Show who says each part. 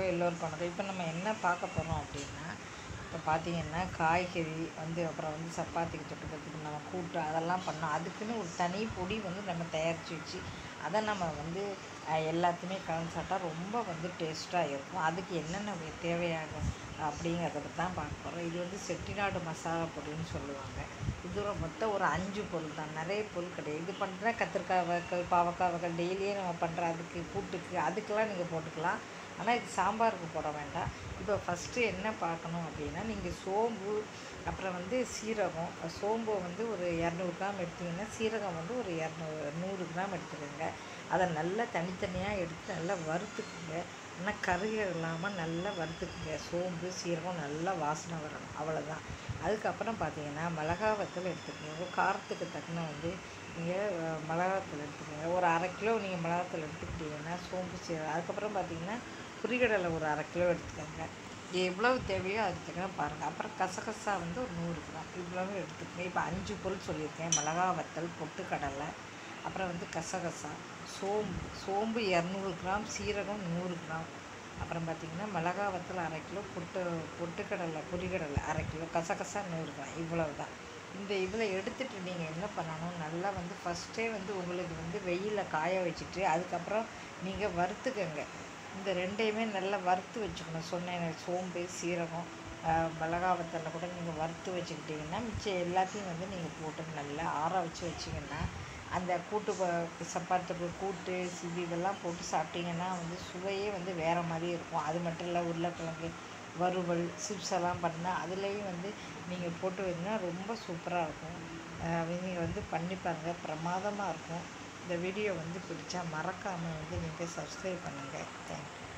Speaker 1: எல்லோருக்கும் வணக்கம் இப்போ நம்ம என்ன பார்க்க போகிறோம் அப்படின்னா இப்போ பார்த்தீங்கன்னா காய்கறி வந்து அப்புறம் வந்து சப்பாத்திக்கு தொட்டுக்கிறதுக்கு நம்ம கூட்டு அதெல்லாம் பண்ணோம் அதுக்குன்னு ஒரு தனி பொடி வந்து நம்ம தயாரித்து வச்சு அதை நம்ம வந்து அஹ், எல்லாத்தையுமே கலந்து சாப்பிட்டா ரொம்ப வந்து டேஸ்ட்டாக இருக்கும் அதுக்கு என்னென்ன வே- தேவையாகும் அப்படிங்கிறத பற்றி தான் பார்க்க போகிறோம் இது வந்து செட்டிநாடு மசாலா பொடின்னு சொல்லுவாங்க இது ஒரு மொத்தம் ஒரு அஞ்சு பொருள் தான் நிறைய பொருள் கிடையாது இது பண்ணுற கத்திரிக்காய் வகைகள் பாவக்காய் வகைகள் டெய்லியே நம்ம பண்ணுற அதுக்கு கூட்டுக்கு அதுக்கெல்லாம் நீங்கள் போட்டுக்கலாம் ஆனால் இது சாம்பாருக்கு போட வேண்டாம் இப்போ ஃபஸ்ட்டு என்ன பார்க்கணும் அப்படின்னா நீங்கள் சோம்பு அப்புறம் வந்து சீரகம் சோம்பு வந்து ஒரு இரநூறு கிராம் எடுத்தீங்கன்னா சீரகம் வந்து ஒரு இரநூறு நூறு கிராம் எடுத்துக்கோங்க அதை நல்லா தனித்தனியாக எடுத்து நல்லா வறுத்துக்குங்க ஆனால் கருக இல்லாமல் நல்லா வறுத்துக்குங்க சோம்பு சீரகம் நல்லா வாசனை வரணும் அவ்வளோதான் அதுக்கப்புறம் பார்த்தீங்கன்னா மிளகா வத்தல் எடுத்துக்கோங்க காரத்துக்கு தக்கன வந்து நீங்கள் மிளகாத்தூள் எடுத்துக்கோங்க ஒரு அரை கிலோ நீங்கள் மிளகாத்தூள் எடுத்துக்கிட்டீங்கன்னா சோம்பு சீரகம் அதுக்கப்புறம் பார்த்தீங்கன்னா புரிகடலை ஒரு அரை கிலோ எடுத்துக்கோங்க எவ்வளவு தேவையோ அதுக்கு தக்கன பாருங்கள் அப்புறம் கசகசா வந்து ஒரு நூறு கிராம் இவ்வளவு எடுத்துக்கோங்க இப்போ அஞ்சு பொருள் சொல்லியிருக்கேன் மிளகா வத்தல் பொட்டுக்கடலை அப்புறம் வந்து கசகசா சோம்பு சோம்பு இரநூறு கிராம் சீரகம் நூறு கிராம் அப்புறம் பார்த்திங்கன்னா மிளகா வத்தல் அரை கிலோ பொட்டு பொட்டுக்கடலை பொரிகடலை அரை கிலோ கசகசா நூறு கிராம் இவ்வளவு தான் இந்த இதில் எடுத்துட்டு நீங்கள் என்ன பண்ணணும் நல்லா வந்து ஃபஸ்ட்டே வந்து உங்களுக்கு வந்து வெயிலில் காய வச்சுட்டு அதுக்கப்புறம் நீங்கள் வறுத்துக்கங்க இந்த ரெண்டையுமே நல்லா வறுத்து வச்சுக்கணும் சொன்னேன் சோம்பு சீரகம் ஆஹ், மிளகா வத்தலில் கூட நீங்கள் வறுத்து வச்சுக்கிட்டிங்கன்னா மிச்சம் எல்லாத்தையும் வந்து நீங்கள் போட்டு நல்லா ஆற வச்சு வச்சிங்கன்னா அந்த கூட்டு ப- சப்பாத்துக்கு கூட்டு இது இதெல்லாம் போட்டு சாப்பிட்டீங்கன்னா வந்து சுவையே வந்து வேறு மாதிரி இருக்கும் அது மட்டும் இல்லை உருளைக்கிழங்கு வறுவல் சிப்ஸ் எல்லாம் பண்ணால் அதுலேயும் வந்து நீங்கள் போட்டு வைங்கன்னா ரொம்ப சூப்பராக இருக்கும் நீங்கள் வந்து பண்ணி பாருங்கள் பிரமாதமாக இருக்கும் இந்த வீடியோ வந்து பிடிச்சா மறக்காமல் வந்து நீங்கள் சப்ஸ்கிரைப் பண்ணுங்கள் தேங்க்யூ